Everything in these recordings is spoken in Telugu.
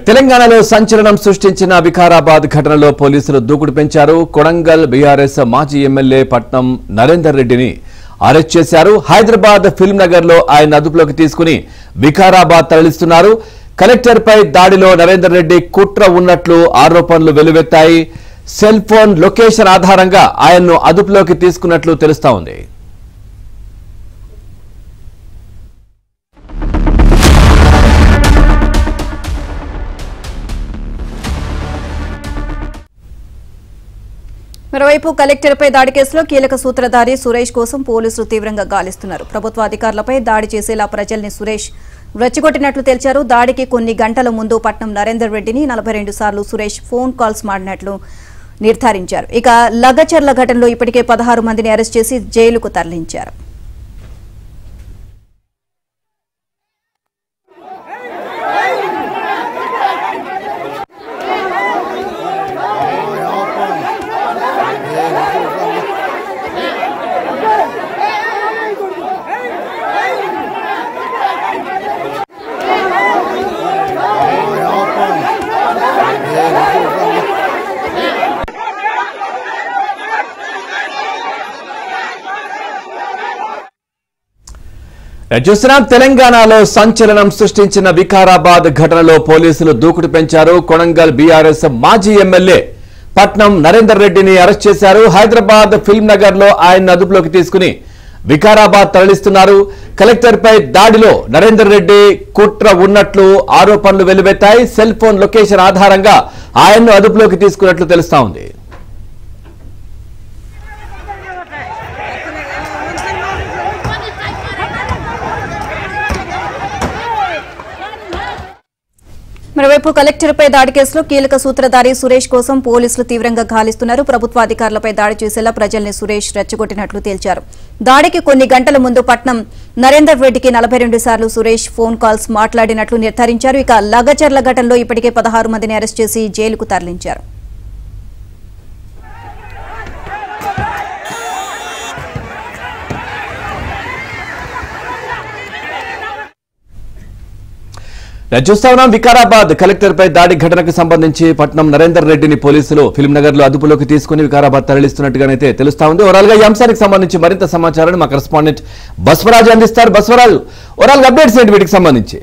తెలంగాణలో సంచలనం సృష్టించిన వికారాబాద్ ఘటనలో పోలీసులు దూకుడు పెంచారు కొడంగల్ బీఆర్ఎస్ మాజీ ఎమ్మెల్యే పట్నం నరేందర్ రెడ్డిని అరెస్ట్ చేశారు హైదరాబాద్ ఫిల్మ్ నగర్ లో ఆయన అదుపులోకి తీసుకుని వికారాబాద్ తరలిస్తున్నారు కలెక్టర్ పై దాడిలో నరేందర్ రెడ్డి కుట్ర ఉన్నట్లు ఆరోపణలు వెలువెత్తాయి సెల్ ఫోన్ లొకేషన్ ఆధారంగా ఆయన్ను అదుపులోకి తీసుకున్నట్లు తెలుస్తా ఉంది మరోవైపు కలెక్టర్పై దాడి కేసులో కీలక సూత్రధారి సురేష్ కోసం పోలీసులు తీవ్రంగా గాలిస్తున్నారు ప్రభుత్వ అధికారులపై దాడి చేసేలా ప్రజల్ని సురేష్ రెచ్చగొట్టినట్లు తెలిచారు దాడికి కొన్ని గంటల ముందు పట్నం నరేందర్ రెడ్డిని నలభై రెండు సార్లు సురేష్ ఫోన్ కాల్స్ మాడినట్లు నిర్ధారించారు ఇక లగచర్ల ఘటనలో ఇప్పటికే పదహారు మందిని అరెస్ట్ చేసి జైలుకు తరలించారు చూస్తున్నాం తెలంగాణలో సంచలనం సృష్టించిన వికారాబాద్ ఘటనలో పోలీసులు దూకుడు పెంచారు కొడంగల్ బీఆర్ఎస్ మాజీ ఎమ్మెల్యే పట్నం నరేందర్ రెడ్డిని అరెస్ట్ చేశారు హైదరాబాద్ ఫిల్మ్ నగర్ లో ఆయన అదుపులోకి తీసుకుని వికారాబాద్ తరలిస్తున్నారు కలెక్టర్ పై దాడిలో నరేందర్ రెడ్డి కుట్ర ఉన్నట్లు ఆరోపణలు వెలువెత్తాయి సెల్ ఫోన్ లొకేషన్ ఆధారంగా ఆయన్ను అదుపులోకి తీసుకున్నట్లు తెలుస్తా ఉంది మరోవైపు కలెక్టర్పై దాడి కేసులో కీలక సూత్రధారి సురేష్ కోసం పోలీసులు తీవ్రంగా గాలిస్తున్నారు ప్రభుత్వ అధికారులపై దాడి చేసేలా ప్రజల్ని సురేష్ రెచ్చగొట్టినట్లు తేల్చారు దాడికి కొన్ని గంటల ముందు పట్నం నరేందర్ రెడ్డికి నలభై రెండు సార్లు సురేష్ ఫోన్ కాల్స్ మాట్లాడినట్లు నిర్ధారించారు ఇక లగచర్ల ఘటనలో ఇప్పటికే పదహారు మందిని అరెస్ట్ చేసి జైలుకు తరలించారు చూస్తా ఉన్నాం వికారాబాద్ కలెక్టర్ పై దాడి ఘటనకు సంబంధించి పట్నం నరేందర్ రెడ్డిని పోలీసులు ఫిల్మ్ నగర్ లో అదుపులోకి తీసుకుని వికారాబాద్ తరలిస్తున్నట్టుగానైతే తెలుస్తా ఉంది ఓవరాల్ గా ఈ అంశానికి సంబంధించి మరింత సమాచారాన్ని మా కరెస్పాండెంట్ బస్వరాజు అందిస్తారు బస్వరాజు ఓవరాల్ గా అప్డేట్స్ ఏంటి వీటికి సంబంధించి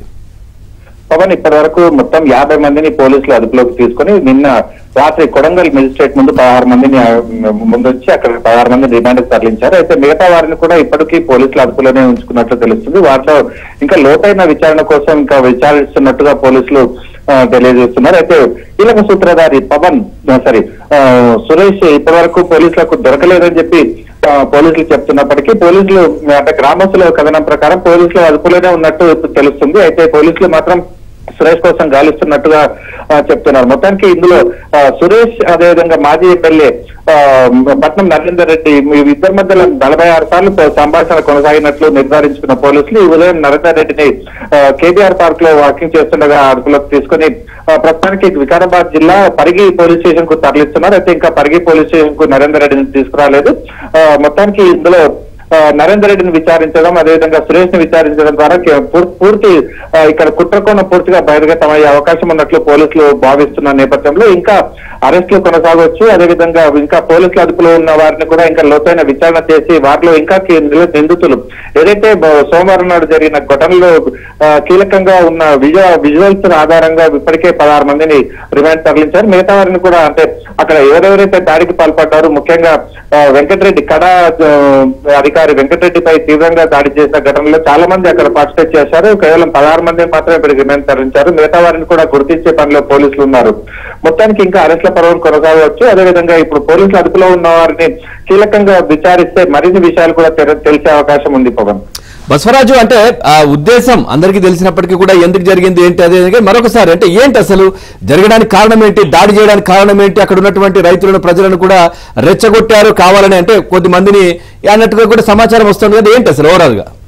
పవన్ ఇప్పటి వరకు మొత్తం యాభై మందిని పోలీసులు అదుపులోకి తీసుకొని నిన్న రాత్రి కొడంగల్ మెజిస్ట్రేట్ ముందు పదహారు మందిని ఆ, ముందు వచ్చి అక్కడ పదహారు మందిని రిమాండ్ తరలించారు అయితే మిగతా వారిని కూడా ఇప్పటికీ పోలీసులు అదుపులోనే ఉంచుకున్నట్లు తెలుస్తుంది వాటిలో ఇంకా లోతైన విచారణ కోసం ఇంకా విచారిస్తున్నట్టుగా పోలీసులు ఆ, తెలియజేస్తున్నారు అయితే కీలక సూత్రధారి పవన్ సారీ సురేష్ ఇప్పటి వరకు పోలీసులకు దొరకలేదని చెప్పి ఆ, పోలీసులు చెప్తున్నప్పటికీ పోలీసులు అంటే గ్రామస్తుల కథనం ప్రకారం పోలీసులు అదుపులోనే ఉన్నట్టు ఇప్పుడు తెలుస్తుంది అయితే పోలీసులు మాత్రం సురేష్ కోసం గాలిస్తున్నట్టుగా ఆ, చెప్తున్నారు మొత్తానికి ఇందులో ఆ, సురేష్ అదేవిధంగా మాజీ ఎమ్మెల్యే ఆ, పట్నం నరేందర్ రెడ్డి మీ ఇద్దరి మధ్యలో నలభై ఆరు సార్లు సంభాషణ కొనసాగినట్లు నిర్ధారించుకున్న పోలీసులు ఈ ఉదయం నరేందర్ రెడ్డిని కేబీఆర్ పార్క్ లో వాకింగ్ చేస్తుండగా అదుపులోకి తీసుకుని ఆ, ప్రస్తుతానికి వికారాబాద్ జిల్లా పరిగి పోలీస్ స్టేషన్ కు తరలిస్తున్నారు అయితే ఇంకా పరిగి పోలీస్ స్టేషన్ కు నరేందర్ రెడ్డిని తీసుకురాలేదు ఆ, మొత్తానికి ఇందులో ఆ, నరేందర్ రెడ్డిని విచారించడం అదేవిధంగా సురేష్ ని విచారించడం ద్వారా కే- పూర్- పూర్తి ఆ, ఇక్కడ కుట్రకోణ పూర్తిగా బహిర్గతం అయ్యే అవకాశం ఉన్నట్లు పోలీసులు భావిస్తున్న నేపథ్యంలో ఇంకా అరెస్టులు కొనసాగవచ్చు అదేవిధంగా ఇంకా పోలీసుల అదుపులో ఉన్న వారిని కూడా ఇంకా లోతైన విచారణ చేసి వారిలో ఇంకా కి- నిందితులు ఏదైతే బ- సోమవారం నాడు జరిగిన ఘటనలో ఆ, కీలకంగా ఉన్న విజువ విజువల్స్ ఆధారంగా ఇప్పటికే పదహారు మందిని రిమాండ్ తరలించారు మిగతా వారిని కూడా అంటే అక్కడ ఎవరెవరైతే దాడికి పాల్పడ్డారు ముఖ్యంగా ఆ, వెంకటరెడ్డి కడ ఆ, అధికారి వెంకటరెడ్డిపై తీవ్రంగా దాడి చేసిన ఘటనలో చాలా మంది అక్కడ పార్టిసిపేట్ చేశారు కేవలం పదహారు మంది మాత్రమే ఇప్పుడు రిమాండ్ తరలించారు మిగతా వారిని కూడా గుర్తించే పనిలో పోలీసులు ఉన్నారు మొత్తానికి ఇంకా అరెస్ట్ల పర్వం కొనసాగవచ్చు అదేవిధంగా ఇప్పుడు పోలీసులు అదుపులో ఉన్న వారిని కీలకంగా విచారిస్తే మరిన్ని విషయాలు కూడా తెర- తెలిసే అవకాశం ఉంది పవన్ బసవరాజు అంటే ఆ ఉద్దేశం అందరికీ తెలిసినప్పటికీ కూడా ఎందుకు జరిగింది ఏంటి అదే విధంగా మరొకసారి అంటే ఏంటి అసలు జరగడానికి కారణం ఏంటి దాడి చేయడానికి కారణం ఏంటి అక్కడ ఉన్నటువంటి రైతులను ప్రజలను కూడా రెచ్చగొట్టారు కావాలని అంటే కొద్ది మందిని అన్నట్టుగా కూడా సమాచారం వస్తుంది కదా ఏంటి అసలు ఓవరాల్ గా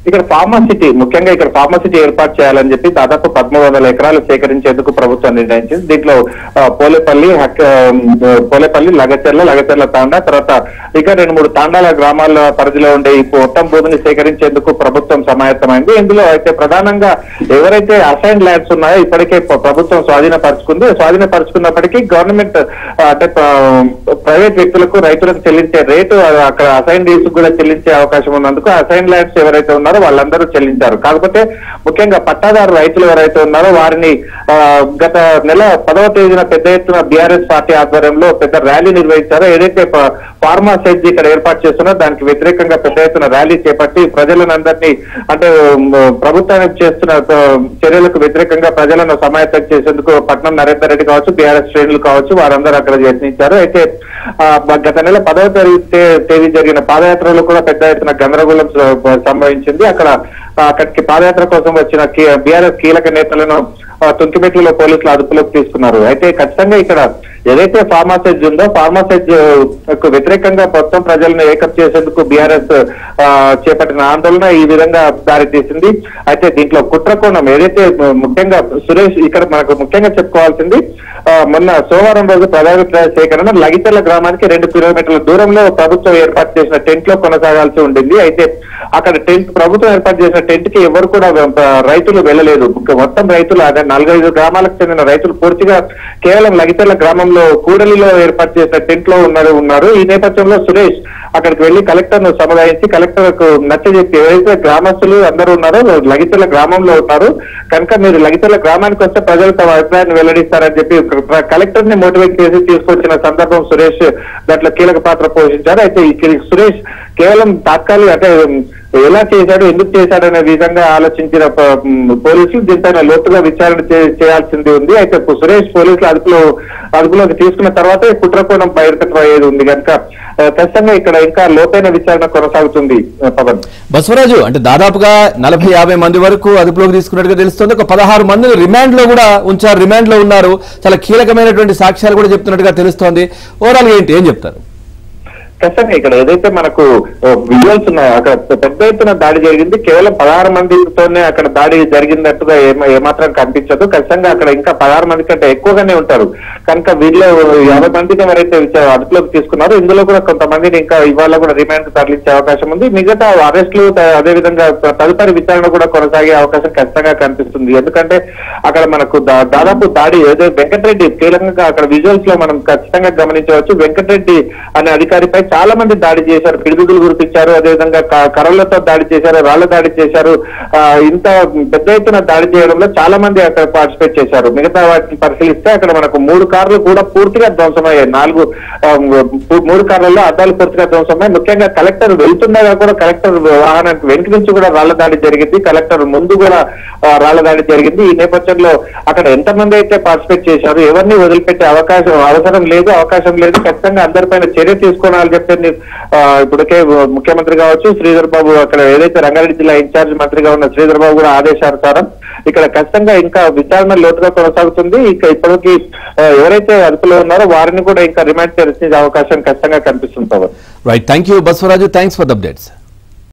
ఇక్కడ ఫార్మాసిటీ ముఖ్యంగా ఇక్కడ ఫార్మాసిటీ ఏర్పాటు చేయాలని చెప్పి దాదాపు పదమూడు వందల ఎకరాలు సేకరించేందుకు ప్రభుత్వం నిర్ణయించింది దీంట్లో ఆ, పోలేపల్లి హక్- ఆ, పోలేపల్లి లగచెర్ల లగచెర్ల తాండా తర్వాత ఇక రెండు మూడు తాండాల గ్రామాల పరిధిలో ఉండే ఈ మొత్తం భూమిని సేకరించేందుకు ప్రభుత్వం సమాయత్తమైంది ఇందులో అయితే ప్రధానంగా ఎవరైతే అసైన్ ల్యాండ్స్ ఉన్నాయో ఇప్పటికే ప్ర- ప్రభుత్వం స్వాధీనపరుచుకుంది స్వాధీనపరుచుకున్నప్పటికీ గవర్నమెంట్ ఆ, అంటే ప్రైవేట్ వ్యక్తులకు రైతులకు చెల్లించే రేటు ఆ, అక్కడ అసైన్ డీల్స్ కూడా చెల్లించే అవకాశం ఉన్నందుకు అసైన్ ల్యాండ్స్ ఎవరైతే ఉన్నారో వాళ్ళందరూ చెల్లించారు కాకపోతే ముఖ్యంగా పట్టాదారు రైతులు ఎవరైతే ఉన్నారో వారిని ఆ, గత నెల పదవ తేదీన పెద్ద ఎత్తున బీఆర్ఎస్ పార్టీ ఆధ్వర్యంలో పెద్ద ర్యాలీ నిర్వహించారో ఏదైతే ప- ఫార్మా సెజ్ ఇక్కడ ఏర్పాటు చేస్తున్నారో దానికి వ్యతిరేకంగా పెద్ద ఎత్తున ర్యాలీ చేపట్టి ప్రజలందరినీ అంటే ఉమ్, ప్రభుత్వానికి చేస్తున్న ఆ, చర్యలకు వ్యతిరేకంగా ప్రజలను సమాయత్తం చేసేందుకు పట్నం నరేందర్ రెడ్డి కావచ్చు బీఆర్ఎస్ శ్రేణులు కావచ్చు వారందరూ అక్కడ యత్నించారు అయితే ఆ, గత నెల పదవ తేదీ తే- తేదీ జరిగిన పాదయాత్రలో కూడా పెద్ద ఎత్తున గందరగోళం స- సంభవించింది అక్కడ ఆ, అక్కడికి పాదయాత్ర కోసం వచ్చిన బీఆర్ఎస్ కీలక నేతలను ఆ, తుంకిమెట్లలో పోలీసులు అదుపులోకి తీసుకున్నారు అయితే ఖచ్చితంగా ఇక్కడ ఏదైతే ఫార్మాసెజ్ ఉందో ఫార్మాసెజ్ కు వ్యతిరేకంగా మొత్తం ప్రజలను ఏకం చేసేందుకు బీఆర్ఎస్ చేపట్టిన ఆందోళన ఈ విధంగా దారితీసింది అయితే దీంట్లో కుట్రకోణం ఏదైతే ము- ముఖ్యంగా సురేష్ ఇక్కడ మనకు ముఖ్యంగా చెప్పుకోవాల్సింది ఆ, మొన్న సోమవారం రోజు ప్రజాభిప్రాయ సేకరణ లగితెల్ల గ్రామానికి రెండు కిలోమీటర్ల దూరంలో ప్రభుత్వం ఏర్పాటు చేసిన టెంట్ లో కొనసాగాల్సి ఉండింది అయితే అక్కడ టెంట్ ప్రభుత్వం ఏర్పాటు చేసిన టెంట్ కి ఎవరు కూడా ఆ, రైతులు వెళ్ళలేదు మొత్తం రైతులు అదే నలభైదు గ్రామాలకు చెందిన రైతులు పూర్తిగా కేవలం లగితెల్ల గ్రామంలో కూడలిలో ఏర్పాటు చేసిన టెంట్ లో ఉన్నారు ఉన్నారు ఈ నేపథ్యంలో సురేష్ అక్కడికి వెళ్లి కలెక్టర్ ను సముదాయించి కలెక్టర్ కు నచ్చజెప్పి ఎవరైతే గ్రామస్తులు అందరూ ఉన్నారో లగితెల్ల గ్రామంలో ఉన్నారు కనుక మీరు లగితెల్ల గ్రామానికి వస్తే ప్రజలు తమ అభిప్రాయాన్ని వెల్లడిస్తారని చెప్పి కలెక్టర్ ని మోటివేట్ చేసి తీసుకొచ్చిన సందర్భం సురేష్ దాంట్లో కీలక పాత్ర పోషించారు అయితే ఈ సురేష్ కేవలం తాత్కాలిక అంటే ఎలా చేశాడు ఎందుకు చేశాడు అనే విధంగా ఆలోచించిన ప- మ్, పోలీసులు దీనిపైన లోతుగా విచారణ చే- చేయాల్సింది ఉంది అయితే ఇప్పుడు సురేష్ పోలీసులు అదుపులో అదుపులోకి తీసుకున్న తర్వాత ఈ కుట్రకోణం బయటకు అయ్యేది ఉంది కనుక ఆ, ఖచ్చితంగా ఇక్కడ ఇంకా లోతైన విచారణ కొనసాగుతుంది ఆ, పవన్ బసవరాజు అంటే దాదాపుగా నలభై యాభై మంది వరకు అదుపులోకి తీసుకున్నట్టుగా తెలుస్తుంది ఒక పదహారు మందిని రిమాండ్ లో కూడా ఉంచారు రిమాండ్ లో ఉన్నారు చాలా కీలకమైనటువంటి సాక్ష్యాలు కూడా చెప్తున్నట్టుగా తెలుస్తోంది ఓవరాల్ ఏంటి ఏం చెప్తారు ఖచ్చితంగా ఇక్కడ ఏదైతే మనకు విజువల్స్ ఉన్నాయో అక్కడ పెద్ద ఎత్తున దాడి జరిగింది కేవలం పదహారు మందితోనే అక్కడ దాడి జరిగినట్టుగా ఏమ- ఏమాత్రం కనిపించదు ఖచ్చితంగా అక్కడ ఇంకా పదహారు మంది కంటే ఎక్కువగానే ఉంటారు కనుక వీళ్ళు యాభై మందిని ఎవరైతే విచార అదుపులోకి తీసుకున్నారో ఇందులో కూడా కొంతమందిని ఇంకా ఇవాళ కూడా రిమాండ్ తరలించే అవకాశం ఉంది మిగతా అరెస్టులు త- అదేవిధంగా త- తదుపరి విచారణ కూడా కొనసాగే అవకాశం ఖచ్చితంగా కనిపిస్తుంది ఎందుకంటే అక్కడ మనకు దా- దాదాపు దాడి ఏదో వెంకటరెడ్డి కీలకంగా అక్కడ విజువల్స్ లో మనం ఖచ్చితంగా గమనించవచ్చు వెంకటరెడ్డి అనే అధికారిపై చాలా మంది దాడి చేశారు పిడిగుడులు గురిపించారు అదేవిధంగా క- కర్రలతో దాడి చేశారు రాళ్ల దాడి చేశారు ఆ, ఇంత పెద్ద ఎత్తున దాడి చేయడంలో చాలా మంది అక్కడ పార్టిసిపేట్ చేశారు మిగతా వాటిని పరిశీలిస్తే అక్కడ మనకు మూడు కార్లు కూడా పూర్తిగా ధ్వంసమయ్యాయి నాలుగు ఆ, మూ- మూడు కార్లలో అద్దాలు పూర్తిగా ధ్వంసమయ్యాయి ముఖ్యంగా కలెక్టర్ వెళ్తుండగా కూడా కలెక్టర్ వాహనానికి వెనుక నుంచి కూడా రాళ్ల దాడి జరిగింది కలెక్టర్ ముందు కూడా ఆ, రాళ్ల దాడి జరిగింది ఈ నేపథ్యంలో అక్కడ ఎంతమంది అయితే పార్టిసిపేట్ చేశారు ఎవరిని వదిలిపెట్టే అవకాశం అవసరం లేదు అవకాశం లేదు ఖచ్చితంగా అందరిపైన చర్య తీసుకోవాలని చెప్పి ఆ, ఇప్పటికే ముఖ్యమంత్రి కావచ్చు శ్రీధర్ బాబు అక్కడ ఏదైతే రంగారెడ్డి జిల్లా ఇన్ఛార్జ్ మంత్రిగా ఉన్న శ్రీధర్ బాబు కూడా ఆదేశానుసారం ఇక్కడ ఖచ్చితంగా ఇంకా విచారణ లోతుగా కొనసాగుతుంది ఇక ఇప్పటికి ఆ, ఎవరైతే అదుపులో ఉన్నారో వారిని కూడా ఇంకా రిమాండ్ చేసే అవకాశం ఖచ్చితంగా కనిపిస్తుంది Pavan right thank you Basavaraju thanks for the updates